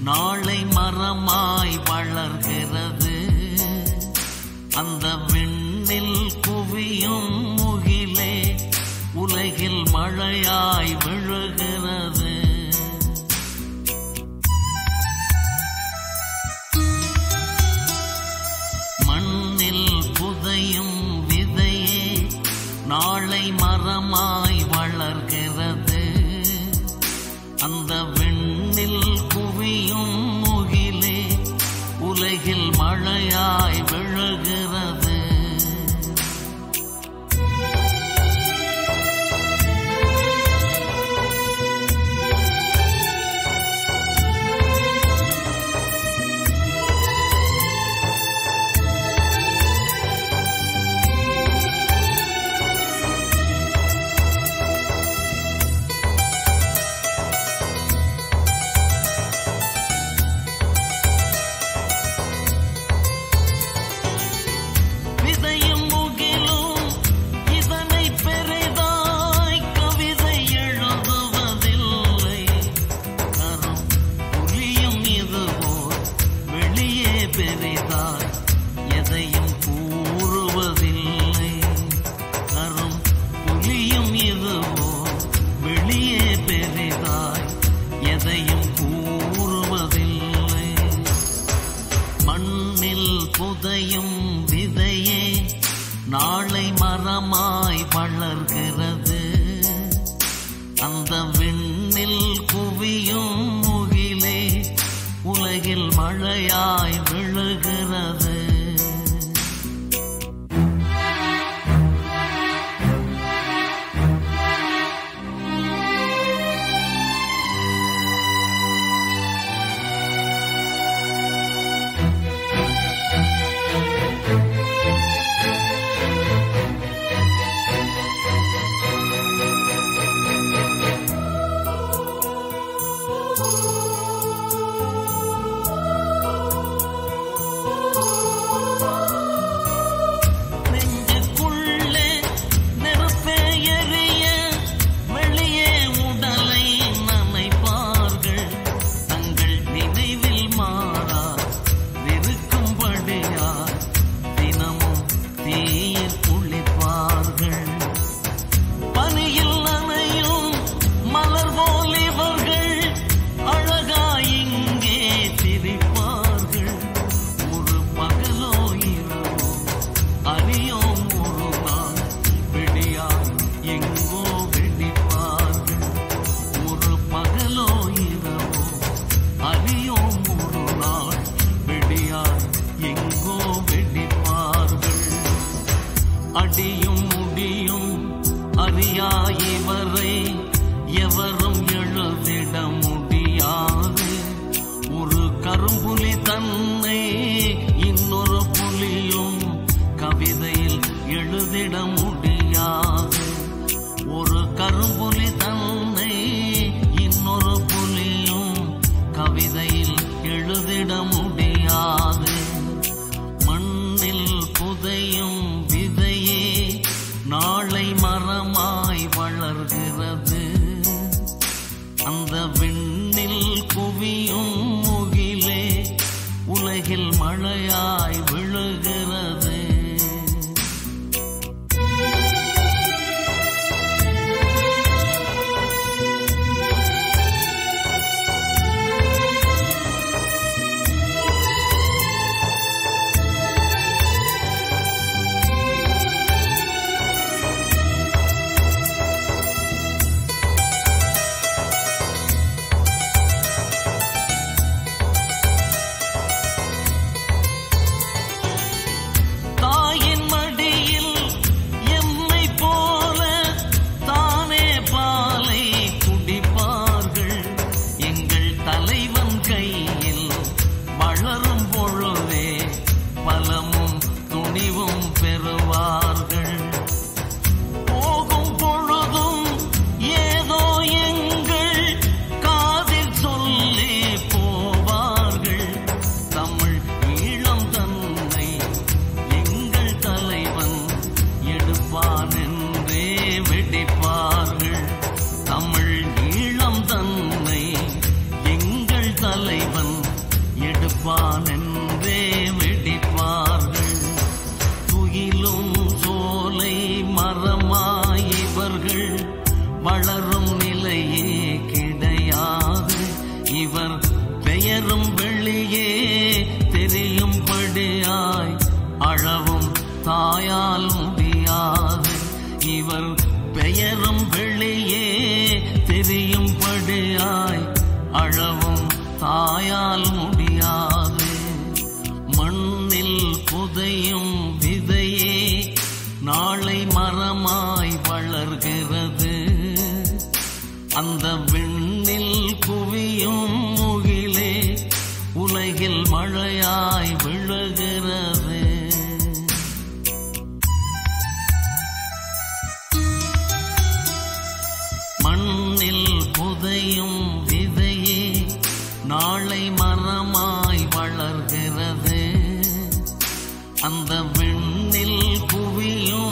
நாளை மரமாய் வளர்கிறது அந்த விண்ணில் குவியும் முகிலே உலகில் மழையாய் விழுகிறது மண்ணில் புதையும் விதையே நாளை மரமாய் வளர்கிறது அந்த விண்ணில் குவியும் முகிலே உலகில் மழையாய் விழுகிறது விதையும் முகிலும் இதனை பெரிதாய் கவிதை எழுதுவதில்லை கரும் புலியும் இதுவோ வெளியே பெரிதாய் எதையும் கூறுவதில்லை கரும் புலியும் இதுவோ வெளியே பெரிதாய் எதையும் கூறுவதில்லை மண்ணில் புதையும் விதையே நாளை மரமாய் வளர்கிறது அந்த விண்ணில் குவியும் முகிலே உலகில் மழையாய் விழுகிறது நெஞ்சுக்குள்ளே நெருப்பே எரிய வெளியே உடலை நனைப்பார்கள் தங்கள் நினைவில் மாறா இருக்கும்படியார் தினமும் தீயில் குளிப்பார்கள் பனியில் நனையும் மலர் போல் இவர்கள் அழகாய் இங்கே சிரிப்பார்கள் ஒரு பகலோ இரவோ அறியோம் ஒரு நாள் விடியார் எங்கோ வெடிப்பார்கள் ஒரு பகலோ இரவோ அறியோம் ஒரு நாள் விடியார் எங்கோ வெடிப்பார்கள் அடியும் முடியும் அறியாயிவரை எவரும் எழுதிட முடியாது ஒரு கரும்புலி தன்னை இன்னொரு புலியும் கவிதையில் எழுதிட முடியாது ஒரு கரும்புலி தன்னை இன்னொரு புலியும் கவிதையில் எழுதிட முடியாது மண்ணில் புதையும் விதையே நாளை மரமாய் வளர்கிறது அந்த விண்ணில் குவியும் முகிலே உலகில் மழையாய் விழுகிறது தலைவன் எடுப்பான் என்றே வெடிப்பார்கள் துயிலும் சோலை மரமாய் இவர்கள் வளரும் நிலையே கிடையாது இவர் பெயரும் வெளியே தெரியும்படியாய் அழவும் தாயால் முடியாது இவர் பெயரும் வெளியே தெரியும்படியாய் அழவும் தாயால் முடியாது மண்ணில் புதையும் விதையே நாளை மரமாய் வளர்கிறது அந்த விண்ணில் குவியும் முகிலே உலகில் மழையாய் விழுகிறது மண்ணில் புதையும் விதையே நாளை மரமாய் வளர்கிறது அந்த விண்ணில் குவியும்